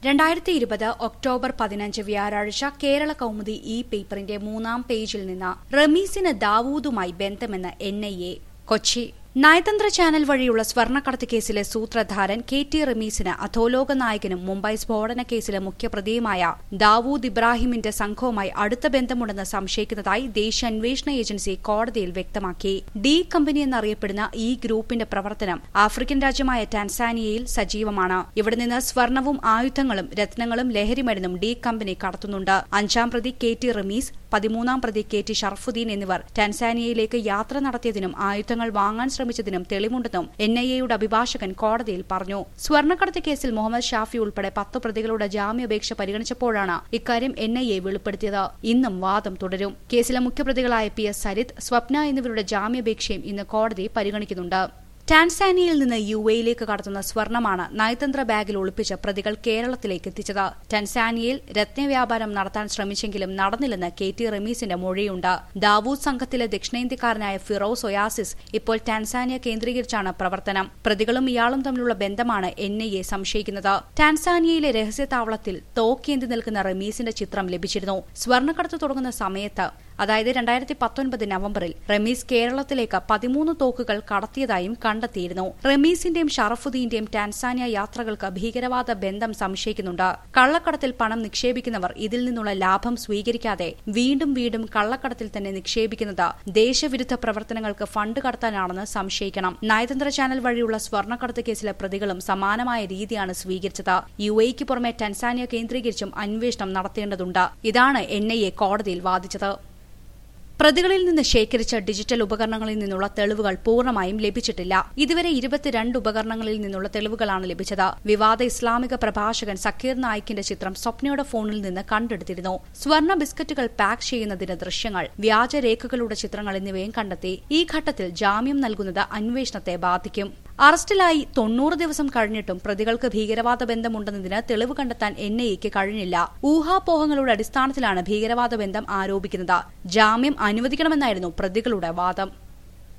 രണ്ടായിരത്തി ഇരുപത് ഒക്ടോബർ പതിനഞ്ച് വ്യാഴാഴ്ച കേരള കൗമുദി ഇ പേപ്പറിന്റെ മൂന്നാം പേജിൽ നിന്ന് റമീസിന് ദാവൂദുമായി ബന്ധമെന്ന് എൻ ഐ എ കൊച്ചി നയതന്ത്ര ചാനൽ വഴിയുള്ള സ്വർണ്ണക്കടത്ത് കേസിലെ സൂത്രധാരൻ കെ ടി റമീസിന് അധോലോക നായകനും മുംബൈ സ്ഫോടന കേസിലെ മുഖ്യപ്രതിയുമായ ദാവൂദ് ഇബ്രാഹിമിന്റെ സംഘവുമായി അടുത്ത ബന്ധമുണ്ടെന്ന് സംശയിക്കുന്നതായി ദേശീയ അന്വേഷണ ഏജൻസി കോടതിയിൽ വ്യക്തമാക്കി ഡി കമ്പനി എന്നറിയപ്പെടുന്ന ഈ ഗ്രൂപ്പിന്റെ പ്രവർത്തനം ആഫ്രിക്കൻ രാജ്യമായ ടാൻസാനിയയിൽ സജീവമാണ് ഇവിടെ നിന്ന് സ്വർണവും ആയുധങ്ങളും രത്നങ്ങളും ലഹരിമരുന്നും ഡി കമ്പനി കടത്തുന്നുണ്ട് അഞ്ചാം പ്രതി കെ ടി റമീസ് പതിമൂന്നാം പ്രതി കെ ടി ഷറഫുദ്ദീൻ എന്നിവർ ടാൻസാനിയയിലേക്ക് യാത്ര നടത്തിയതിനും ആയുധങ്ങൾ വാങ്ങാൻ ശ്രമിച്ചതിനും തെളിവുണ്ടെന്നും എൻ ഐ എയുടെ അഭിഭാഷകൻ കോടതിയിൽ പറഞ്ഞു സ്വർണ്ണക്കടത്ത് കേസിൽ മുഹമ്മദ് ഷാഫി ഉൾപ്പെടെ പത്ത് പ്രതികളുടെ ജാമ്യാപേക്ഷ പരിഗണിച്ചപ്പോഴാണ് ഇക്കാര്യം എൻ ഐ എ വെളിപ്പെടുത്തിയത് ഇന്നും വാദം തുടരും കേസിലെ മുഖ്യപ്രതികളായ പി എസ് സരിത് സ്വപ്ന എന്നിവരുടെ ജാമ്യാപേക്ഷയും ഇന്ന് കോടതി പരിഗണിക്കുന്നുണ്ട് ടാൻസാനിയയിൽ നിന്ന് യു എയിലേക്ക് കടത്തുന്ന സ്വർണമാണ് നയതന്ത്ര ബാഗിൽ ഒളിപ്പിച്ച് പ്രതികൾ കേരളത്തിലേക്ക് എത്തിച്ചത് ടാൻസാനിയയിൽ രത്നവ്യാപാരം നടത്താൻ ശ്രമിച്ചെങ്കിലും നടന്നില്ലെന്ന് കെ ടി റമീസിന്റെ മൊഴിയുണ്ട് ദാവൂദ് സംഘത്തിലെ ദക്ഷിണേന്ത്യക്കാരനായ ഫിറോസ് ഒയാസിസ് ഇപ്പോൾ ടാൻസാനിയ കേന്ദ്രീകരിച്ചാണ് പ്രവർത്തനം പ്രതികളും ഇയാളും തമ്മിലുള്ള ബന്ധമാണ് എൻ ഐ എ സംശയിക്കുന്നത് ടാൻസാനിയയിലെ രഹസ്യ താവളത്തിൽ തോക്കേന്തി നിൽക്കുന്ന റമീസിന്റെ ചിത്രം ലഭിച്ചിരുന്നു സ്വർണ്ണക്കടത്ത് തുടങ്ങുന്ന സമയത്ത് അതായത് രണ്ടായിരത്തി പത്തൊൻപത് നവംബറിൽ റമീസ് കേരളത്തിലേക്ക് പതിമൂന്ന് തോക്കുകൾ കടത്തിയതായും കണ്ടെത്തിയിരുന്നു റമീസിന്റെയും ഷറഫുദ്ദീന്റെയും ടാൻസാനിയ യാത്രകൾക്ക് ഭീകരവാദ ബന്ധം സംശയിക്കുന്നുണ്ട് കള്ളക്കടത്തിൽ പണം നിക്ഷേപിക്കുന്നവർ ഇതിൽ നിന്നുള്ള ലാഭം സ്വീകരിക്കാതെ വീണ്ടും വീണ്ടും കള്ളക്കടത്തിൽ തന്നെ നിക്ഷേപിക്കുന്നത് ദേശവിരുദ്ധ പ്രവർത്തനങ്ങൾക്ക് ഫണ്ട് കടത്താനാണെന്ന് സംശയിക്കണം നയതന്ത്ര ചാനൽ വഴിയുള്ള സ്വർണ്ണക്കടത്ത് കേസിലെ പ്രതികളും സമാനമായ രീതിയാണ് സ്വീകരിച്ചത് യു എക്ക് പുറമെ ടാൻസാനിയ കേന്ദ്രീകരിച്ചും അന്വേഷണം നടത്തേണ്ടതുണ്ട് ഇതാണ് എൻ ഐ എ കോടതിയിൽ വാദിച്ചത് പ്രതികളിൽ നിന്ന് ശേഖരിച്ച ഡിജിറ്റൽ ഉപകരണങ്ങളിൽ നിന്നുള്ള തെളിവുകൾ പൂർണ്ണമായും ലഭിച്ചിട്ടില്ല ഇതുവരെ ഇരുപത്തിരണ്ട് ഉപകരണങ്ങളിൽ നിന്നുള്ള തെളിവുകളാണ് ലഭിച്ചത് വിവാദ ഇസ്ലാമിക പ്രഭാഷകൻ സക്കീർ നായിക്കിന്റെ ചിത്രം സ്വപ്നയുടെ ഫോണിൽ നിന്ന് കണ്ടെടുത്തിരുന്നു സ്വർണ്ണ ബിസ്ക്കറ്റുകൾ പാക്ക് ചെയ്യുന്നതിന് ദൃശ്യങ്ങൾ വ്യാജരേഖകളുടെ ചിത്രങ്ങൾ എന്നിവയും കണ്ടെത്തി ഈ ഘട്ടത്തിൽ ജാമ്യം നൽകുന്നത് അന്വേഷണത്തെ ബാധിക്കും അറസ്റ്റിലായി തൊണ്ണൂറ് ദിവസം കഴിഞ്ഞിട്ടും പ്രതികൾക്ക് ഭീകരവാദ ബന്ധമുണ്ടെന്നതിന് തെളിവ് കണ്ടെത്താൻ എൻ ഐക്ക് കഴിഞ്ഞില്ല ഊഹാപോഹങ്ങളുടെ അടിസ്ഥാനത്തിലാണ് ഭീകരവാദ ബന്ധം ആരോപിക്കുന്നത് ജാമ്യം അനുവദിക്കണമെന്നായിരുന്നു പ്രതികളുടെ വാദം